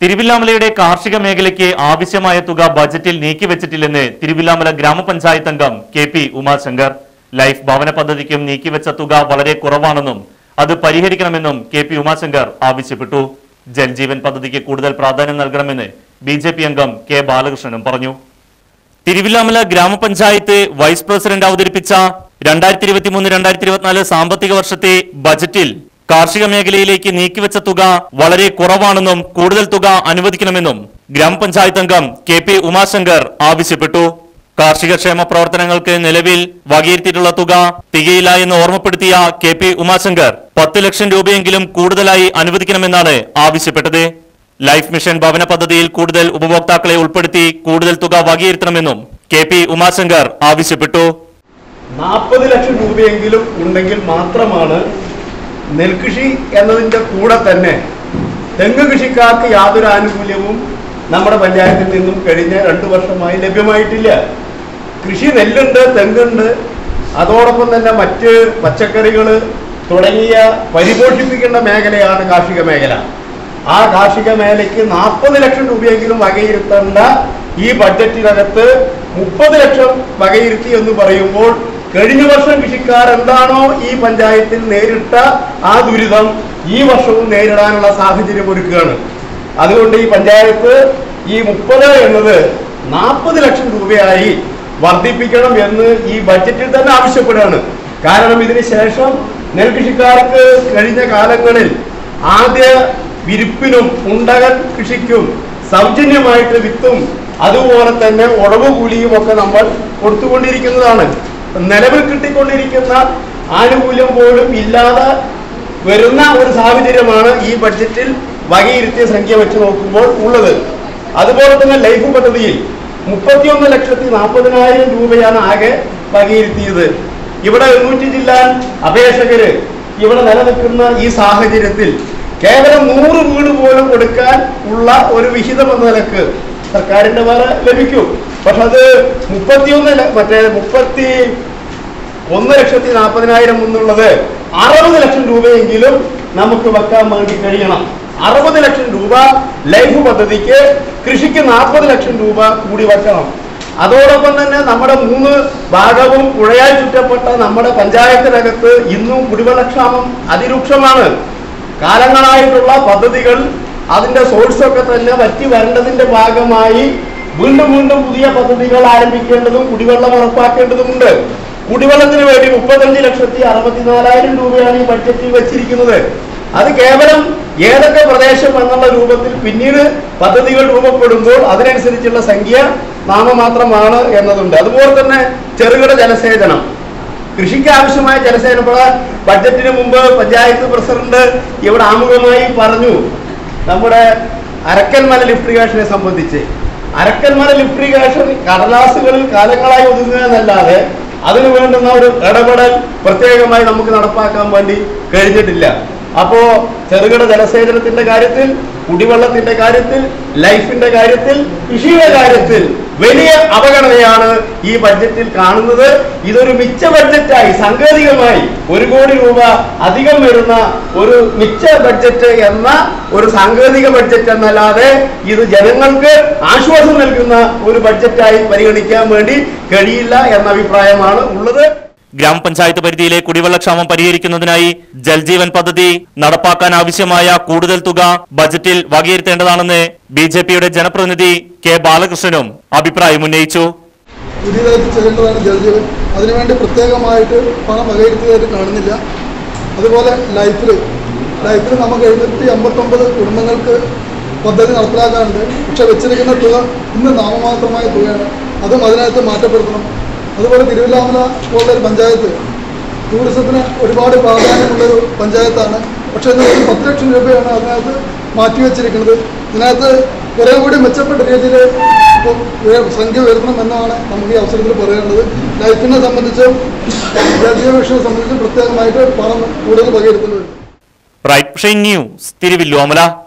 തിരുവില്ലാമലയുടെ കാർഷിക മേഖലയ്ക്ക് ആവശ്യമായ തുക ബജറ്റിൽ നീക്കിവെച്ചിട്ടില്ലെന്ന് തിരുവില്ലാമല ഗ്രാമപഞ്ചായത്ത് അംഗം കെ പി ഉമാശങ്കർ ലൈഫ് ഭവന പദ്ധതിക്കും നീക്കിവെച്ച തുക വളരെ കുറവാണെന്നും അത് പരിഹരിക്കണമെന്നും കെ പി ഉമാശങ്കർ ആവശ്യപ്പെട്ടു ജൽജീവൻ പദ്ധതിക്ക് കൂടുതൽ പ്രാധാന്യം നൽകണമെന്ന് ബി ജെ പി അംഗം കെ ബാലകൃഷ്ണനും പറഞ്ഞു തിരുവില്ലാമല ഗ്രാമപഞ്ചായത്ത് വൈസ് പ്രസിഡന്റ് അവതരിപ്പിച്ച രണ്ടായിരത്തി ഇരുപത്തിമൂന്ന് രണ്ടായിരത്തി ഇരുപത്തിനാല് സാമ്പത്തിക വർഷത്തെ ബജറ്റിൽ കാർഷിക മേഖലയിലേക്ക് നീക്കിവെച്ച തുക വളരെ കുറവാണെന്നും കൂടുതൽ തുക അനുവദിക്കണമെന്നും ഗ്രാമപഞ്ചായത്ത് അംഗം കെ പി ഉമാശങ്കർ ആവശ്യപ്പെട്ടു കാർഷിക ക്ഷേമ പ്രവർത്തനങ്ങൾക്ക് നിലവിൽ വകയിരുത്തിയിട്ടുള്ള തുക തികയില്ല എന്ന് ഓർമ്മപ്പെടുത്തിയ കെ പി ഉമാശങ്കർ പത്ത് ലക്ഷം രൂപയെങ്കിലും കൂടുതലായി അനുവദിക്കണമെന്നാണ് ആവശ്യപ്പെട്ടത് ലൈഫ് മിഷൻ ഭവന പദ്ധതിയിൽ കൂടുതൽ ഉപഭോക്താക്കളെ ഉൾപ്പെടുത്തി കൂടുതൽ തുക വകയിരുത്തണമെന്നും കെ പി ഉമാശങ്കർ ആവശ്യപ്പെട്ടു നാൽപ്പത് ലക്ഷം രൂപയെങ്കിലും ഉണ്ടെങ്കിൽ മാത്രമാണ് നെൽകൃഷി എന്നതിൻ്റെ കൂടെ തന്നെ തെങ്ങ് കൃഷിക്കാർക്ക് യാതൊരു ആനുകൂല്യവും നമ്മുടെ പഞ്ചായത്തിൽ നിന്നും കഴിഞ്ഞ രണ്ടു വർഷമായി ലഭ്യമായിട്ടില്ല കൃഷി നെല്ലുണ്ട് തെങ്ങുണ്ട് അതോടൊപ്പം തന്നെ മറ്റ് പച്ചക്കറികൾ തുടങ്ങിയ പരിപോഷിപ്പിക്കേണ്ട മേഖലയാണ് കാർഷിക മേഖല ആ കാർഷിക മേഖലയ്ക്ക് നാൽപ്പത് ലക്ഷം രൂപയെങ്കിലും വകയിരുത്തേണ്ട ഈ ബഡ്ജറ്റിനകത്ത് മുപ്പത് ലക്ഷം വകയിരുത്തി എന്ന് പറയുമ്പോൾ കഴിഞ്ഞ വർഷം കൃഷിക്കാർ എന്താണോ ഈ പഞ്ചായത്തിൽ നേരിട്ട ആ ദുരിതം ഈ വർഷവും നേരിടാനുള്ള സാഹചര്യം ഒരുക്കുകയാണ് അതുകൊണ്ട് ഈ പഞ്ചായത്ത് ഈ മുപ്പത് എന്നത് നാൽപ്പത് ലക്ഷം രൂപയായി വർദ്ധിപ്പിക്കണം എന്ന് ഈ ബഡ്ജറ്റിൽ തന്നെ ആവശ്യപ്പെടുകയാണ് കാരണം ഇതിന് ശേഷം നെൽകൃഷിക്കാർക്ക് കഴിഞ്ഞ കാലങ്ങളിൽ ആദ്യ വിരിപ്പിനും ഉണ്ടകൽ കൃഷിക്കും സൗജന്യമായിട്ട് വിത്തും അതുപോലെ തന്നെ ഉടവ് കൂലിയും ഒക്കെ നമ്മൾ കൊടുത്തുകൊണ്ടിരിക്കുന്നതാണ് നിലവിൽ കിട്ടിക്കൊണ്ടിരിക്കുന്ന ആനുകൂല്യം പോലും ഇല്ലാതെ വരുന്ന ഒരു സാഹചര്യമാണ് ഈ ബഡ്ജറ്റിൽ വകയിരുത്തിയ സംഖ്യ വെച്ച് നോക്കുമ്പോൾ ഉള്ളത് അതുപോലെ തന്നെ ലൈഫ് പദ്ധതിയിൽ മുപ്പത്തിയൊന്ന് ലക്ഷത്തി നാൽപ്പതിനായിരം രൂപയാണ് ആകെ വകയിരുത്തിയത് ഇവിടെ എണ്ണൂറ്റി ജില്ലാ അപേക്ഷകര് ഇവിടെ നിലനിൽക്കുന്ന ഈ സാഹചര്യത്തിൽ കേവലം നൂറ് വീട് പോലും കൊടുക്കാൻ ഉള്ള ഒരു വിഹിതം എന്ന നിലക്ക് സർക്കാരിന്റെ വേറെ ലഭിക്കും പക്ഷെ അത് മുപ്പത്തിയൊന്ന് ല- മറ്റേ മുപ്പത്തി ഒന്ന് ലക്ഷത്തി നാൽപ്പതിനായിരം എന്നുള്ളത് അറുപത് ലക്ഷം രൂപയെങ്കിലും നമുക്ക് വെക്കാൻ വേണ്ടി കഴിയണം അറുപത് ലക്ഷം രൂപ ലൈഫ് പദ്ധതിക്ക് കൃഷിക്ക് നാൽപ്പത് ലക്ഷം രൂപ കൂടി വെക്കണം അതോടൊപ്പം തന്നെ നമ്മുടെ മൂന്ന് ഭാഗവും പുഴയാൽ ചുറ്റപ്പെട്ട നമ്മുടെ പഞ്ചായത്തിനകത്ത് ഇന്നും കുടിവെള്ളക്ഷാമം അതിരൂക്ഷമാണ് കാലങ്ങളായിട്ടുള്ള പദ്ധതികൾ അതിന്റെ സോഴ്സ് ഒക്കെ തന്നെ വറ്റി വരേണ്ടതിന്റെ ഭാഗമായി വീണ്ടും വീണ്ടും പുതിയ പദ്ധതികൾ ആരംഭിക്കേണ്ടതും കുടിവെള്ളം ഉറപ്പാക്കേണ്ടതുമുണ്ട് കുടിവെള്ളത്തിന് വേണ്ടി മുപ്പത്തഞ്ച് ലക്ഷത്തി അറുപത്തിനാലായിരം രൂപയാണ് ഈ ബഡ്ജറ്റിൽ വെച്ചിരിക്കുന്നത് അത് കേവലം ഏതൊക്കെ പ്രദേശം എന്നുള്ള രൂപത്തിൽ പിന്നീട് പദ്ധതികൾ രൂപപ്പെടുമ്പോൾ അതിനനുസരിച്ചുള്ള സംഖ്യ നാമമാത്രമാണ് എന്നതുണ്ട് അതുപോലെ തന്നെ ചെറുകിട ജലസേചനം കൃഷിക്ക് ആവശ്യമായ ജലസേചനം ഇപ്പോൾ ബഡ്ജറ്റിന് മുമ്പ് പഞ്ചായത്ത് പ്രസിഡന്റ് ഇവിടെ ആമുഖമായി പറഞ്ഞു നമ്മുടെ അരക്കൻമല ലിഫ്റ്റ് ഇറിഗേഷനെ സംബന്ധിച്ച് അരക്കൻമല ലിഫ്റ്റ് ഇറിഗേഷൻ കടലാസുകളിൽ കാലങ്ങളായി ഒതുങ്ങുക എന്നല്ലാതെ അതിനു വേണ്ടുന്ന ഒരു ഇടപെടൽ പ്രത്യേകമായി നമുക്ക് നടപ്പാക്കാൻ വേണ്ടി കഴിഞ്ഞിട്ടില്ല അപ്പോ ചെറുകിട ജലസേചനത്തിന്റെ കാര്യത്തിൽ കുടിവെള്ളത്തിന്റെ കാര്യത്തിൽ ലൈഫിന്റെ കാര്യത്തിൽ കൃഷിയുടെ കാര്യത്തിൽ വലിയ അവഗണനയാണ് ഈ ബഡ്ജറ്റിൽ കാണുന്നത് ഇതൊരു മിച്ച ബഡ്ജറ്റായി സാങ്കേതികമായി ഒരു കോടി രൂപ അധികം വരുന്ന ഒരു മിച്ച ബഡ്ജറ്റ് എന്ന ഒരു സാങ്കേതിക ബഡ്ജറ്റ് എന്നല്ലാതെ ഇത് ജനങ്ങൾക്ക് ആശ്വാസം നൽകുന്ന ഒരു ബഡ്ജറ്റായി പരിഗണിക്കാൻ വേണ്ടി കഴിയില്ല എന്ന അഭിപ്രായമാണ് ഉള്ളത് ഗ്രാമപഞ്ചായത്ത് പരിധിയിലെ കുടിവെള്ളക്ഷാമം പരിഹരിക്കുന്നതിനായി ജൽജീവൻ പദ്ധതി നടപ്പാക്കാൻ ആവശ്യമായ കൂടുതൽ തുക ബജറ്റിൽ വകയിരുത്തേണ്ടതാണെന്ന് ബി ജെ പിയുടെ ജനപ്രതിനിധി കെ ബാലകൃഷ്ണനും അഭിപ്രായമുന്നയിച്ചു പുതിയതായിട്ട് ചെയ്യേണ്ടതാണ് ജലജീവൻ അതിനുവേണ്ടി പ്രത്യേകമായിട്ട് പണം വകയിരുത്തിയതായിട്ട് കാണുന്നില്ല അതുപോലെ ലൈഫിൽ ലൈഫിൽ നമുക്ക് എഴുന്നൂറ്റി അമ്പത്തൊമ്പത് കുടുംബങ്ങൾക്ക് പദ്ധതി നടപ്പിലാക്കാനുണ്ട് പക്ഷെ വെച്ചിരിക്കുന്ന തുക ഇന്ന് നാമമാത്രമായ തുകയാണ് അതും അതിനകത്ത് മാറ്റപ്പെടുത്തണം അതുപോലെ തിരുവില്ലാമല പോലുള്ള ഒരു പഞ്ചായത്ത് ടൂറിസത്തിന് ഒരുപാട് പ്രാധാന്യമുള്ളൊരു പഞ്ചായത്താണ് പക്ഷേ ഇത് ഒരു പത്ത് ലക്ഷം രൂപയാണ് അതിനകത്ത് മാറ്റിവെച്ചിരിക്കുന്നത് ഇതിനകത്ത് കുറേ കൂടി മെച്ചപ്പെട്ട രീതിയിൽ ഇപ്പം ഉയ- സംഖ്യ ഉയർത്തണം എന്നാണ് നമുക്ക് ഈ അവസരത്തിൽ പറയേണ്ടത് ലൈഫിനെ സംബന്ധിച്ചും ജലജീവ വിഷയെ സംബന്ധിച്ചും പ്രത്യേകമായിട്ട് പണം കൂടുതൽ വകയിരുത്തേണ്ടതുണ്ട് റൈറ്റ് ന്യൂസ് തിരുവില്ലോമല